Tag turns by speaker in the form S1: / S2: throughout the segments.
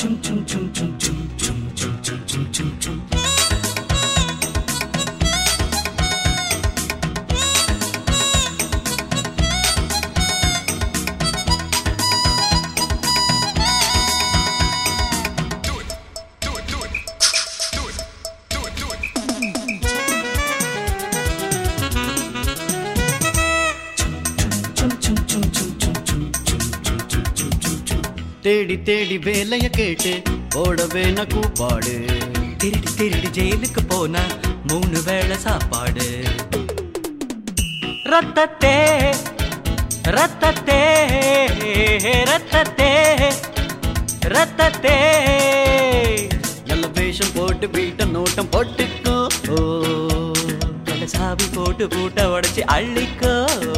S1: சும் சும் சும் சும் சும் சும் சும் சும் சும் சும் சும்
S2: தேடி தேடி வேலைய கேட்டு ஓடவே ந கூப்பாடு
S1: திருடி திருடி ஜெயிலுக்கு போனா மூணு வேளை சாப்பாடு ரத்தத்தே ரத்தத்தே ரத்தத்தே ரத்தத்தே
S2: நல்ல வேஷம் போட்டு வீட்ட நோட்டம் போட்டுக்கோ ஓ
S1: நல்ல சாவி போட்டு பூட்ட உடைச்சு அள்ளிக்கோ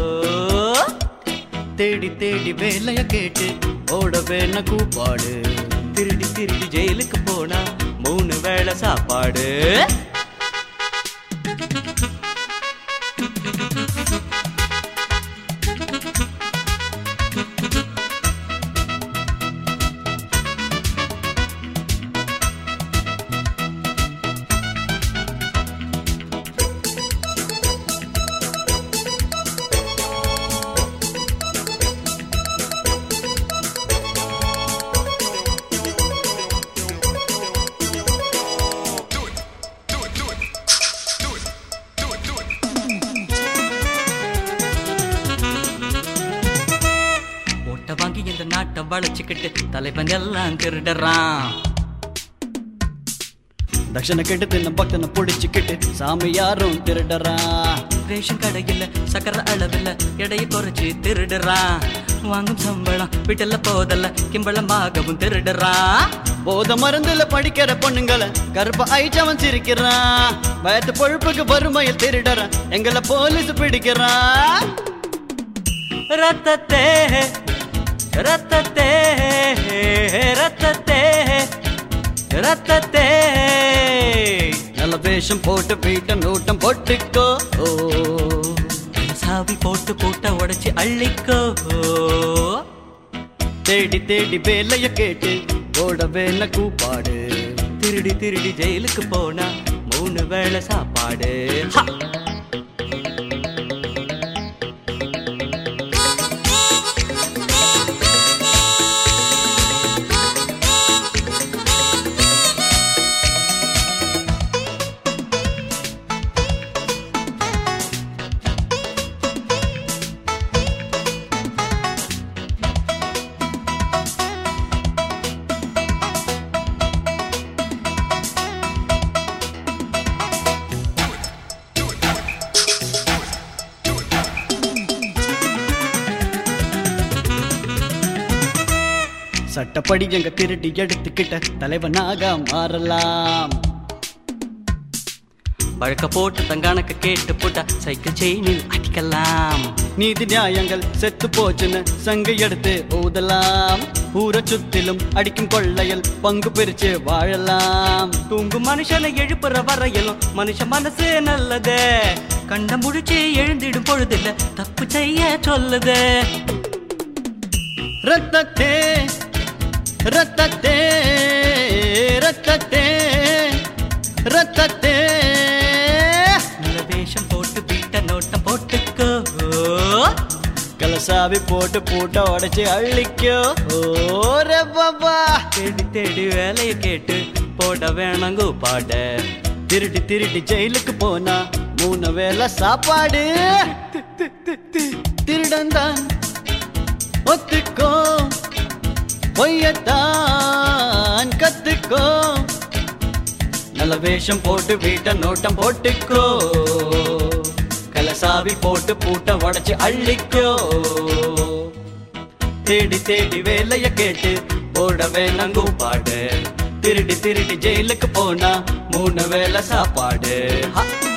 S2: தேடி தேடி வேலைய கேட்டு ஓடவே ந கூப்பாடு
S1: திருடி திருடி ஜெயிலுக்கு போனா மூணு வேளை சாப்பாடு ஓட்ட வாங்கி இந்த நாட்டை வளைச்சுக்கிட்டு தலைவன் எல்லாம் திருடுறான்
S2: தட்சணை கெட்டு தின்ன பக்தனை பிடிச்சுக்கிட்டு சாமி யாரும் திருடறா
S1: ரேஷன் கடையில் சக்கர அளவில் எடையை குறைச்சு திருடுறான் வாங்கும் சம்பளம் வீட்டில் போதல்ல கிம்பளமாகவும் திருடுறான்
S2: போத மருந்துல படிக்கிற பொண்ணுங்களை கருப்ப ஐச்சவன் சிரிக்கிறான் வயத்து பொழுப்புக்கு வறுமையில் திருடறான் எங்களை போலீஸ் பிடிக்கிறான்
S1: ரத்தத்தே ரத்தத்தே ரத்தத்தே ரத்தத்தே
S2: நல்ல வேஷம் போட்டு வீட்ட நோட்டம் போட்டுக்கோ ஓ
S1: சாவி போட்டு பூட்ட உடைச்சு அள்ளிக்கோ
S2: தேடி தேடி வேலைய கேட்டு ஓடவே ந கூப்பாடு
S1: திருடி திருடி ஜெயிலுக்கு போனா மூணு வேளை சாப்பாடு ஹா!
S2: சட்டப்படி எங்க திருட்டி எடுத்துக்கிட்ட தலைவனாக மாறலாம்
S1: வழக்க போட்டு தங்கானக்க கேட்டு போட்டா சைக்கிள் செயினில் அடிக்கலாம்
S2: நீதி நியாயங்கள் செத்து போச்சுன்னு சங்கை எடுத்து ஊதலாம் ஊரை சுத்திலும் அடிக்கும் கொள்ளையில் பங்கு பிரிச்சு வாழலாம்
S1: தூங்கும் மனுஷனை எழுப்புற வரையிலும் மனுஷ மனசு நல்லதே கண்ட முழிச்சு எழுந்திடும் பொழுதில்ல தப்பு செய்ய சொல்லுது
S2: ரத்தத்தே ரத்தத்தே ரத்தத்தே ரத்தத்தே
S1: நல்ல வேஷம் போட்டு வீட்ட நோட்டம் போட்டுக்கோ
S2: கலசாவி போட்டு பூட்ட உடைச்சு அள்ளிக்கோ ஓரே பாபா
S1: தேடி தேடி வேலையை கேட்டு போட வேணாங்கோ பாட
S2: திருடி திருடி ஜெயிலுக்கு போனா மூணு வேளை சாப்பாடு திருடந்தான் ஒத்துக்கோ பொய்யத்தான் கத்துக்கோ நல்ல வேஷம் போட்டு வீட்டை நோட்டம் போட்டுக்கோ கலசாவி போட்டு பூட்ட உடைச்சு அள்ளிக்கோ தேடி தேடி வேலைய கேட்டு ஓடவே நங்கும் பாடு திருடி திருடி ஜெயிலுக்கு போனா மூணு வேளை சாப்பாடு ஹா